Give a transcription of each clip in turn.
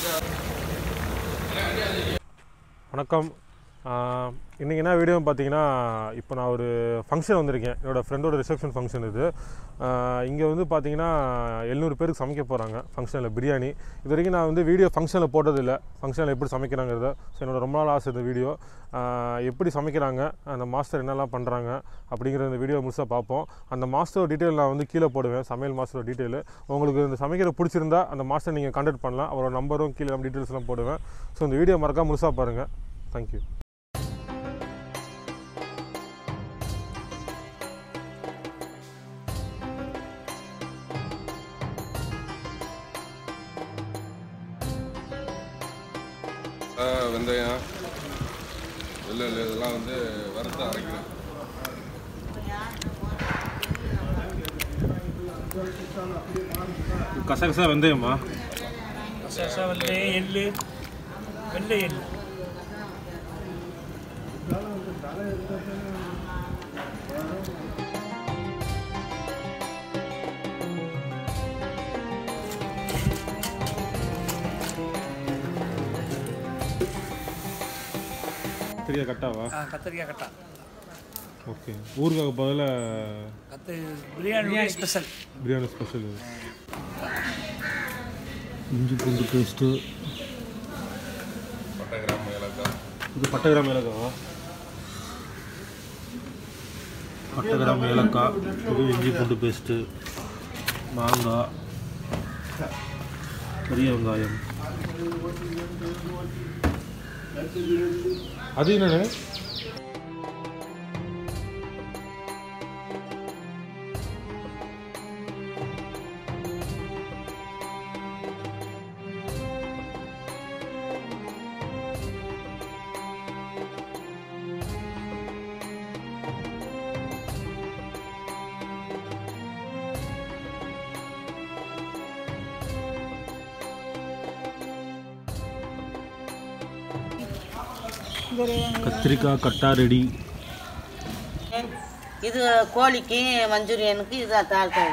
வணக்கம் இன்றைக்கி என்ன வீடியோ பார்த்தீங்கன்னா இப்போ நான் ஒரு ஃபங்க்ஷன் வந்திருக்கேன் என்னோடய ஃப்ரெண்டோட ரிசப்ஷன் ஃபங்க்ஷன் இது இங்கே வந்து பார்த்தீங்கன்னா எழுநூறு பேருக்கு சமைக்க போகிறாங்க ஃபங்க்ஷனில் பிரியாணி இது வரைக்கும் நான் வந்து வீடியோ ஃபங்க்ஷனில் போட்டதில்லை ஃபங்க்ஷனில் எப்படி சமைக்கிறாங்கிறத ஸோ என்னோட ரொம்ப நாள் ஆசை இந்த வீடியோ எப்படி சமைக்கிறாங்க அந்த மாஸ்டர் என்னெல்லாம் பண்ணுறாங்க அப்படிங்கிற இந்த வீடியோ முழுசாக பார்ப்போம் அந்த மாஸ்டரோட டீட்டெயில் நான் வந்து கீழே போடுவேன் சமையல் மாஸ்டரோட டீட்டெயில் உங்களுக்கு இந்த சமைக்கிற பிடிச்சிருந்தா அந்த மாஸ்டர் நீங்கள் கான்டாக்ட் பண்ணலாம் அவரோட நம்பரும் கீழே டீட்டெயில்ஸ்லாம் போடுவேன் ஸோ இந்த வீடியோ மறக்காம முழுசாக பாருங்கள் தேங்க்யூ ஆ, வெந்தயம் வெள்ளை இதெல்லாம் வந்து வறுத்து அரைக்கிறேன் கசகசா வெந்தயமா சசா வெள்ளை எள்ளு வெள்ளை எள்ளு தெரியா கட்டாவா ஆ, கத்திரிக்காய் கட்டா ஓகே ஊறுகாய் பதிலாக கத்து பிரியாணி ஸ்பெஷல் பிரியாணி ஸ்பெஷல் இஞ்சி பூண்டு பேஸ்ட்டு பட்டை கிராம் ஏலக்காய் இது பட்டை கிராம் ஏலக்காவா பட்டை கிராம் ஏலக்காய் இது இஞ்சி பூண்டு பேஸ்ட்டு மாங்காய் பெரிய வெங்காயம் அது என்னண்ணே கத்திரிக்காய் கட்டா ரெடி இது கோழிக்கு மஞ்சூரியனுக்கு இது தாழ்த்தா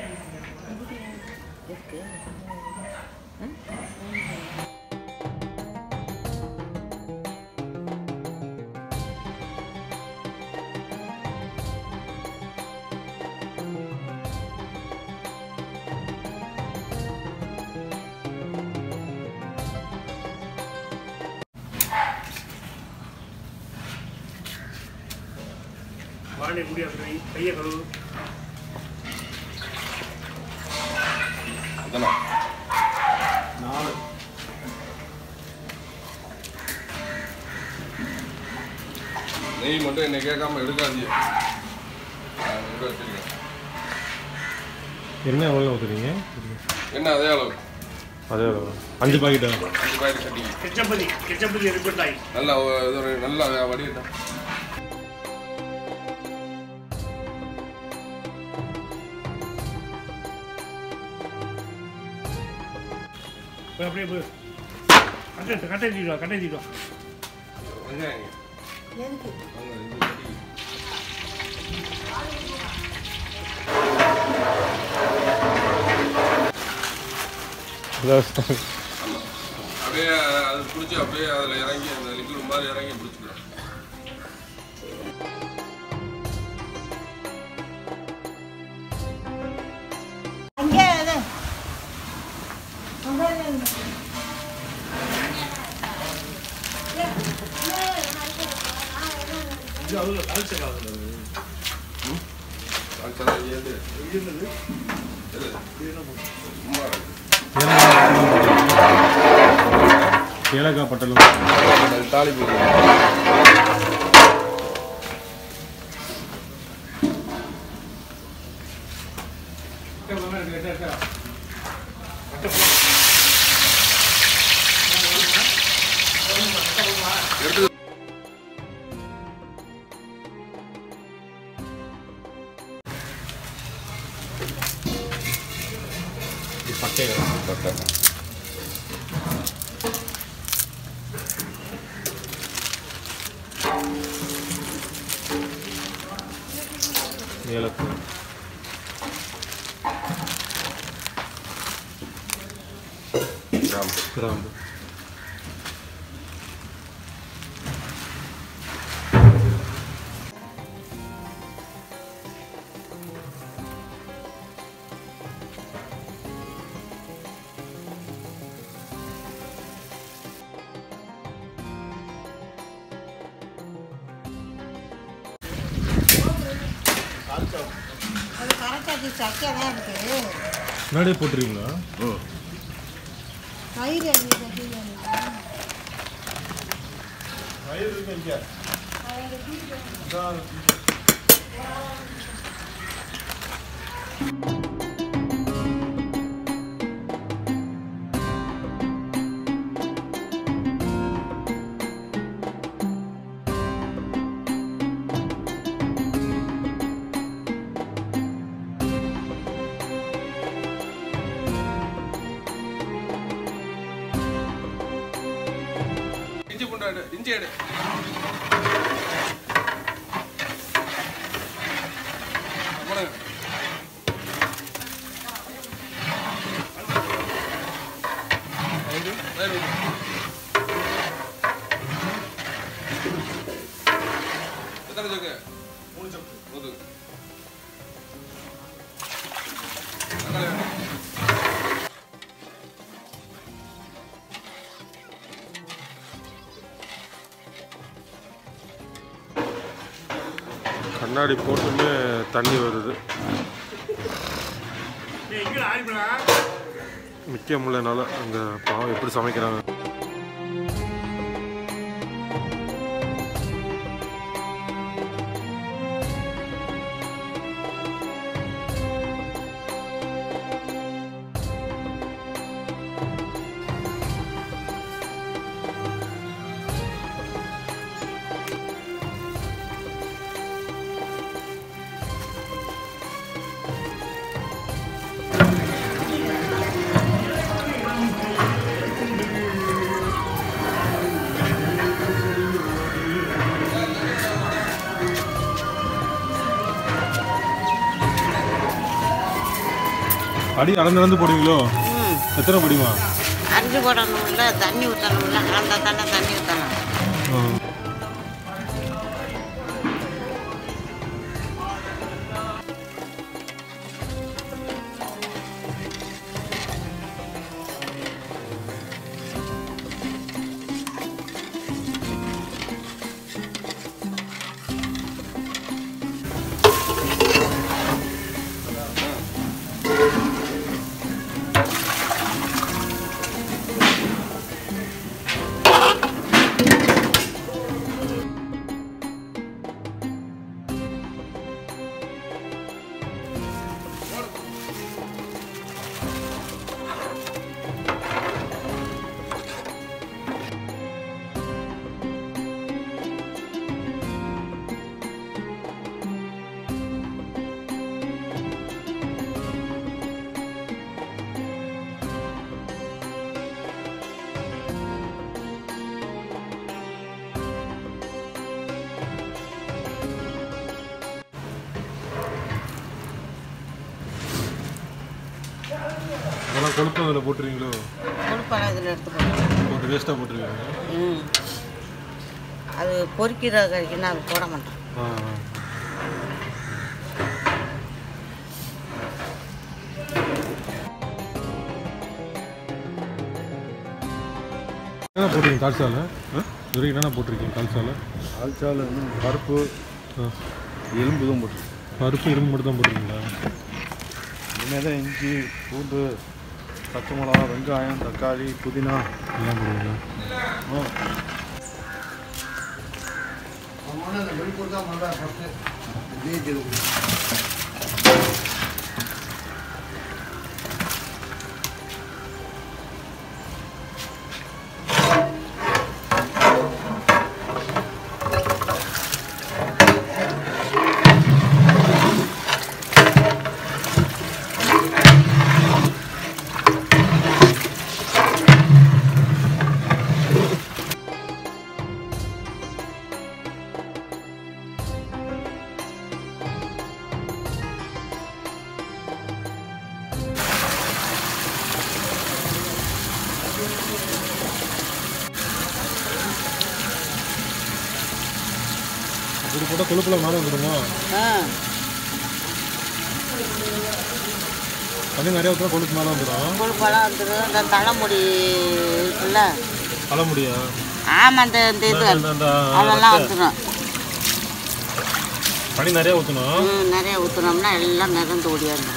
வாழை குடி அப்படி கையை கழுவு அதெல்லாம் நெய் மட்டும் என்னை கேட்காம எடுக்காதீங்க நான் எடுக்க வச்சிருக்கேன் என்ன எவ்வளோ ஊற்றுறீங்க என்ன அதே அளவு அதே அஞ்சு பாக்கெட்டா அஞ்சு பாக்கெட் சட்டி கெச்சப்பதி கெச்சப்பதி ரிப்பட்டாய் நல்லா ஒ- இது ஒரு நல்லா வடிகட்டும் போய் அப்படியே போய் கட்டை கட்டை தீடுவா கட்டை தீடுவா வெங்காயம் வாங்க, இது சட்டி. அப்படியே அது பிடிச்சி அப்படியே அதில் இறங்கி அந்த லிக்விட் மாதிரி இறங்கி பிடிச்சிக்கிறேன் அங்கே இது. இது அதில் கலச்சக்காது அடுத்தது ஏது எது? சும்மா இருக்கு. ஏலக்காய் பட்டலும் அது தாளிப்பு வைக்கணும். எடுத்து பட்டை பட்டை ஏலக்காய் கிராம்பு கிராம்பு அது கரெக்டாக சக்கையாக தான் இருக்குது முன்னாடியே போட்டுருவீங்களா ம் தயிர் எழுதி கட்டிங்க இஞ்சி பூண்டு எடு இஞ்சி எடு போடுங்க. தயிர் ஊத்து. எத்தனை ஜக்கு மூணு ஜக்கு ஊத்து. தக்காளி வேணும். கண்ணாடி போட்டுமே தண்ணி வருது ஏய் இங்கே ஆரிப்படா நிற்க முடியலனால அங்கே பாவம் எப்படி சமைக்கிறாங்க அடி அளந்து அளந்து போடுவீங்களோ ம் எத்தனை படிமா அரிசி போடணும்ல தண்ணி ஊற்றணும்ல கலந்தா தானே தண்ணி ஊற்றணும் அதெல்லாம் கொழுப்பு அதில் போட்டுருவீங்களோ கொடுப்பாங்க இதில் எடுத்து போட்டு போட்டு வேஸ்ட்டாக போட்டுருவீங்க ம் அது பொரிக்கிற கறிக்குன்னா அது போட மாட்டோம் ஆ என்ன போட்டிருக்கீங்க கால்சால இது வரைக்கும் என்னென்ன போட்டிருக்கீங்க கால்சால ஆல்சால் வந்து பருப்பு ஆ எலும்பு தான் போட்டு பருப்பு இரும்பு மட்டும் தான் போட்டிருக்கீங்களா இனிமேல் தான் இஞ்சி பூண்டு பச்சை மிளகா வெங்காயம் தக்காளி புதினா எல்லாம் போடுவீங்களா போட்டால் கொழுப்புலாம் மேலே வந்துடுமா ஆ தண்ணி நிறைய ஊற்றினா கொழுப்பு மேலே வந்துடும் கொழுப்பெல்லாம் வந்துடும் இந்த தலைமுடி இருக்குல்ல தலைமுடியா ஆமாம் இந்த இந்த இது அந்த- அந்த அதெல்லாம் வந்துடும் தண்ணி நிறைய ஊற்றணும் ம், நிறைய ஊற்றுனோம்னா எல்லாம் மிதந்து ஓடியாந்துடும்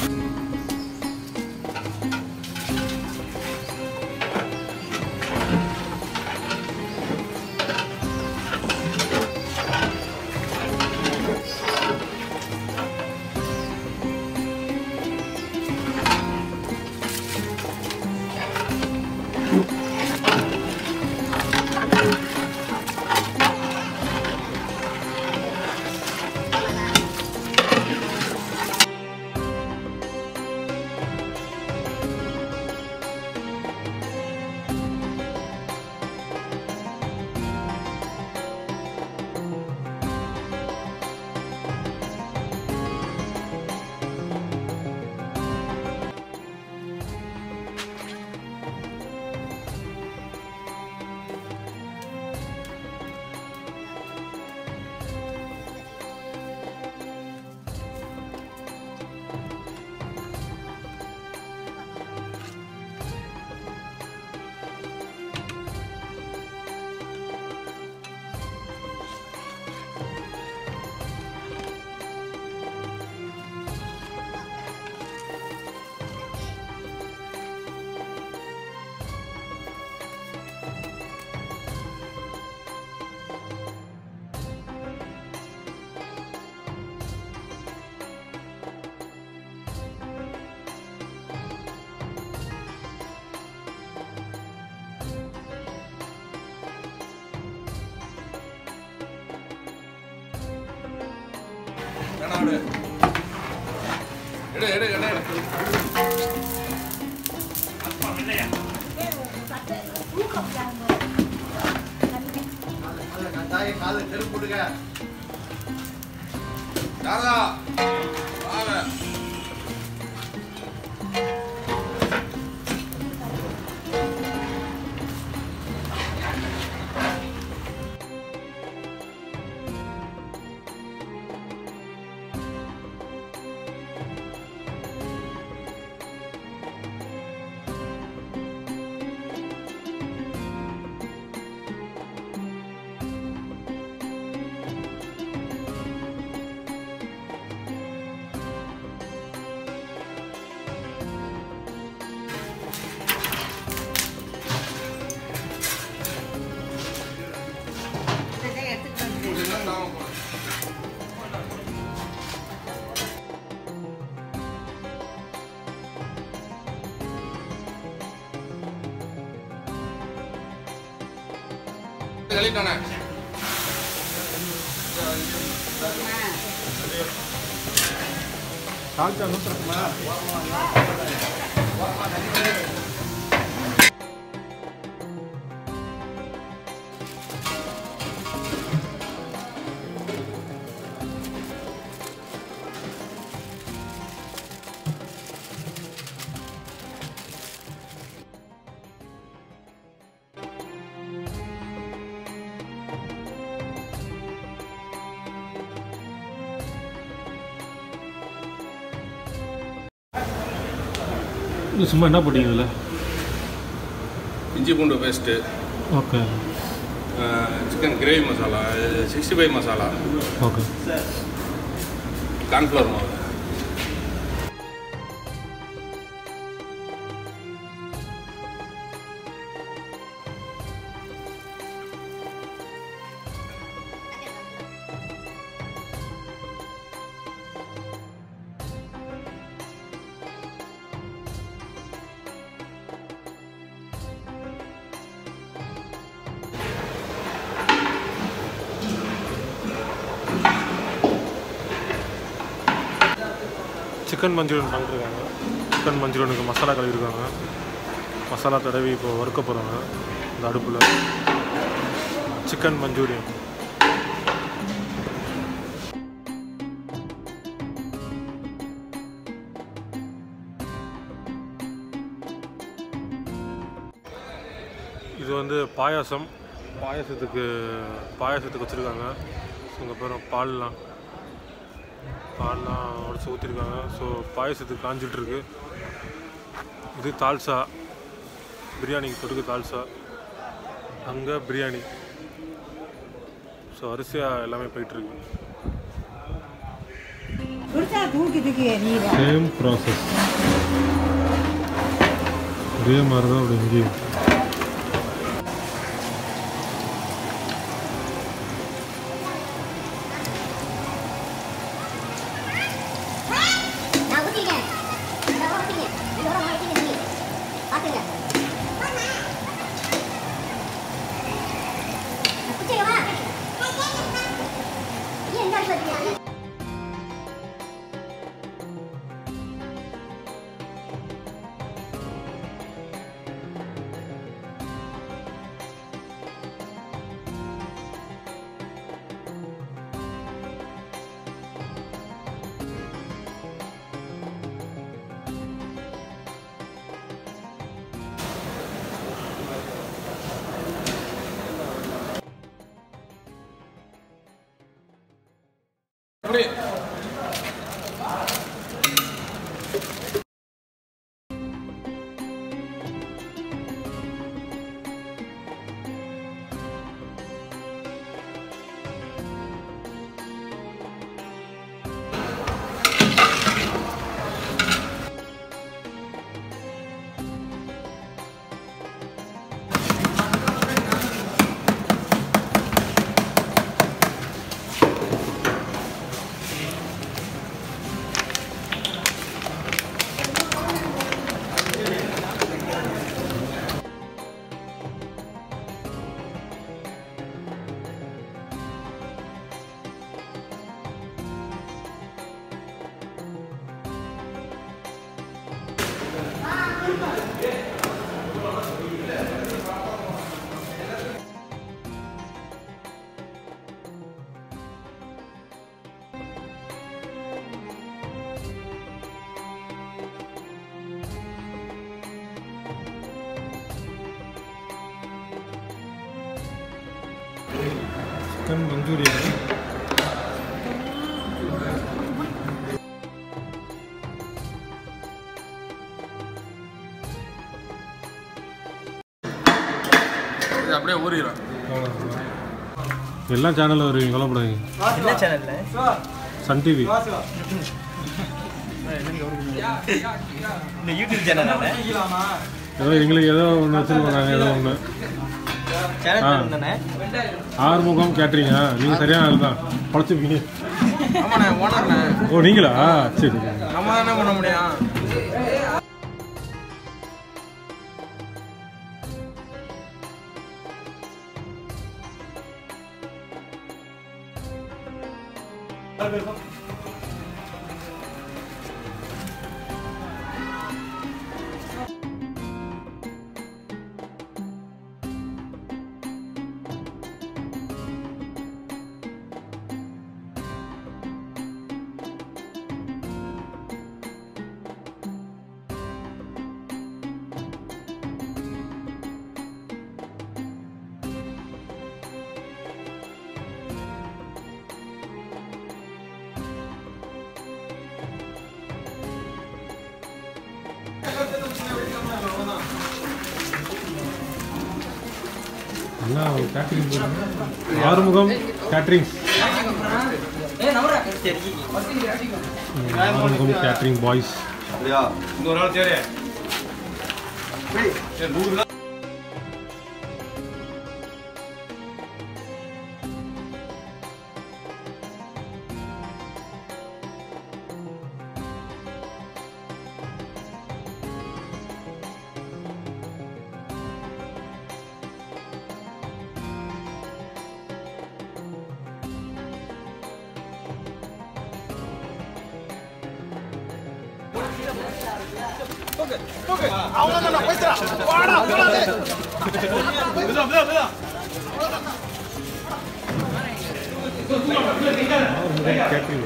வேணாம் விடு. எடு எடு எடு எடு ராதா வாங்க இதெல்லாம் தாங்க போறேன். கழிட்டானே இது சும்மா என்ன போட்டீங்க இதில் இஞ்சி பூண்டு paste okay chicken gravy masala sixty five masala okay cornflour மாவு சிக்கன் மஞ்சூரியன் பண்ணிருக்காங்க சிக்கன் மஞ்சூரியனுக்கு மசாலா கழுவிருக்காங்க மசாலா தடவி இப்போ வறுக்க போகிறாங்க இந்த அடுப்பில் சிக்கன் மஞ்சூரியன் இது வந்து பாயாசம் பாயாசத்துக்கு பாயாசத்துக்கு வச்சுருக்காங்க ஸோ இங்கே அப்புறம் பால்லாம் பால்லாம் உடச்சி ஊற்றிருக்காங்க ஸோ பாயசத்துக்கு காஞ்சிட்ருக்கு இது தால்சா பிரியாணிக்கு தொட்டுக்கு தால்சா அங்கே பிரியாணி ஸோ வரிசையாக எல்லாமே போயிட்டுருக்கு சேம் ப்ராசஸ் ஒரே மாதிரி தான் அப்படி இங்கேயும் நான் ஊத்திட்டேன் நான் ஊத்திங்க இதோட மாட்டிங்க நீங்க பாத்துங்க குச்சியவா ஏன் இந்த அடிச்சு வச்சிருக்காங்க அப்படி சிக்கன் மஞ்சூரியன் இது அப்படியே ஊறிடும் எல்லா சேனலில் வருவீங்க கவலைப்படாதீங்க என்ன சேனல்ல சன் டிவி இந்த யூடியூப் சேனல் ஏதோ எங்களுக்கு ஏதோ ஒன்று வச்சுருக்காங்க ஏதோ ஒன்று சேனல் ஆ. பேர் தானே ஆறுமுகம் கேட்குறீங்க நீங்கள் சரியான ஆள் தான் பழச்சிருக்கீங்க ஆமாண்ணே ஓனர்ண்ணே ஓ நீங்களா சரி நம்ம தானே பண்ண முடியும் என்ன catering Arumugam catering Arumugam catering boys இந்த ஒரு நாள் சரி ஆறுமுகம் கேட்ரிங்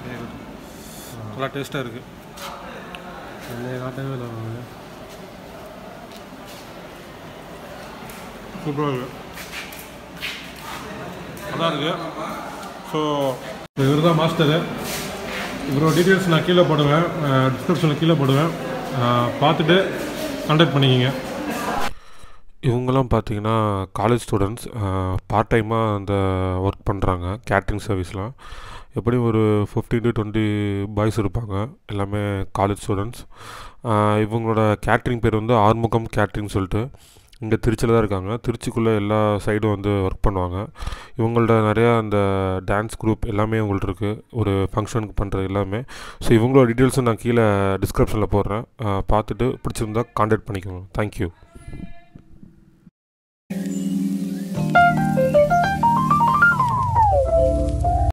நல்லா டேஸ்ட்டாக இருக்குது என்னைய காட்டவே இல்லை அவங்க. சூப்பராக இருக்குது நல்லா இருக்குது ஸோ இவர் தான் மாஸ்டரு இவரோட டீட்டெயில்ஸ் நான் கீழே போடுவேன் டிஸ்கிரிப்ஷனில் கீழே போடுவேன் அஹ், பார்த்துட்டு கான்டாக்ட் பண்ணிக்கிங்க இவங்கெல்லாம் பார்த்தீங்கன்னா காலேஜ் ஸ்டூடெண்ட்ஸ் பார்ட் டைமாக அந்த ஒர்க் பண்ணுறாங்க கேட்ரிங் சர்வீஸ்லாம் எப்படியும் ஒரு ஃபிஃப்டீன் டு டுவெண்ட்டி பாய்ஸ் இருப்பாங்க எல்லாமே காலேஜ் ஸ்டூடெண்ட்ஸ் இவங்களோட கேட்ரிங் பேர் வந்து ஆறுமுகம் கேட்ரிங் சொல்லிட்டு இங்கே திருச்சியில் தான் இருக்காங்க திருச்சிக்குள்ளே எல்லா சைடும் வந்து ஒர்க் பண்ணுவாங்க இவங்கள்ட்ட நிறையா அந்த டான்ஸ் குரூப் எல்லாமே இவங்கள்ட்ட இருக்குது ஒரு ஃபங்க்ஷனுக்கு பண்ணுறது எல்லாமே ஸோ இவங்களோட டீட்டெயில்ஸும் நான் கீழே டிஸ்கிரிப்ஷனில் போடுறேன் அஹ் பார்த்துட்டு பிடிச்சிருந்தா கான்டாக்ட் பண்ணிக்கோங்க தேங்க்யூ